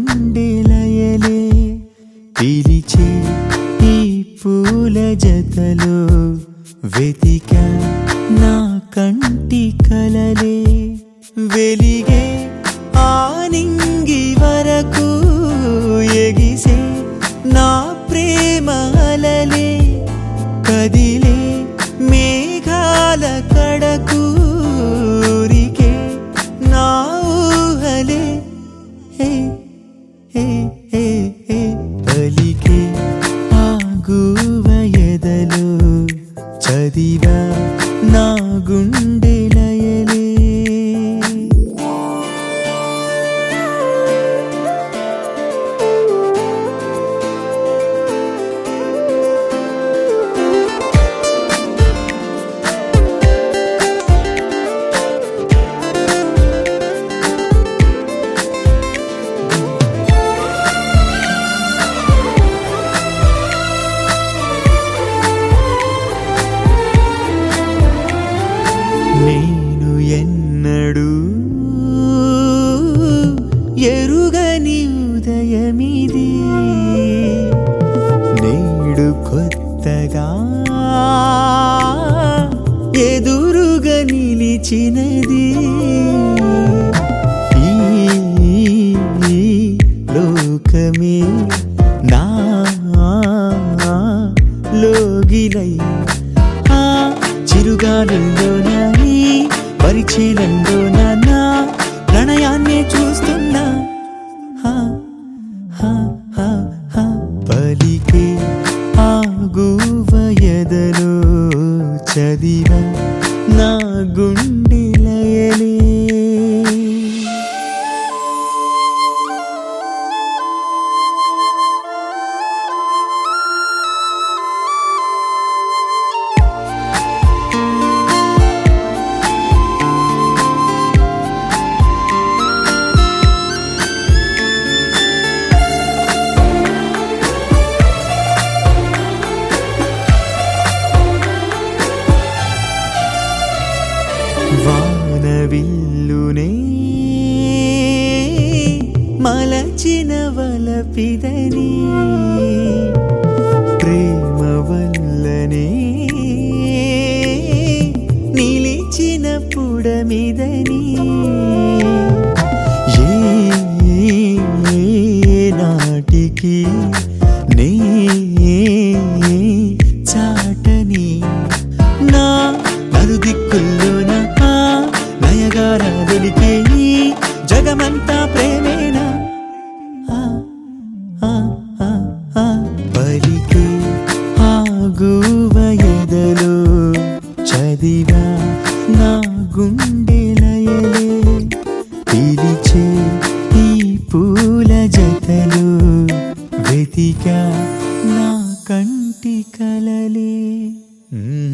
గుండె లయలే పిలిచే ఈ పూల జతలో వెతిక నా కంటి కలలే వెలిగే ఆనింగి వరకు ఎగిసే నా ప్రేమ అలలే కదిలే మేఘాల కడకు ఊరికే నా ఊహలే హే హే హే హే పలికే ఆగువ ఎదలో చదివా నా గుండె లయలే నేను ఎన్నడూ ఎరుగని ఉదయమిది నేడు కొత్తగా ఎదురుగా నిలిచినది ఈ లోకమే నా లోగిలై ఆ చిరుగాలుల్లోన ఈ పరిచయలంలోన నా ప్రణయాన్ని చూస్తున్నా హా, హా, హా, హా. పలికే ఆగువ ఎదలో చదివ నా గుండె లయలే వానవిల్లునే మలచిన వలపిదని ప్రేమ వల్లనే నిలిచిన పుడమిదని ఏ నాటికి నే చాటని నా నలుదిక్కుల్లోన ఆ నయగారాదులికే ఈ జగమంతా ప్రేమేనా ఆ, ఆ, ఆ, ఆ. పలికే ఆగువ ఎదలో చదివా నా గుండె లయలే పిలిచే ఈ పూల జతలు వెతికా నా కంటి కలలే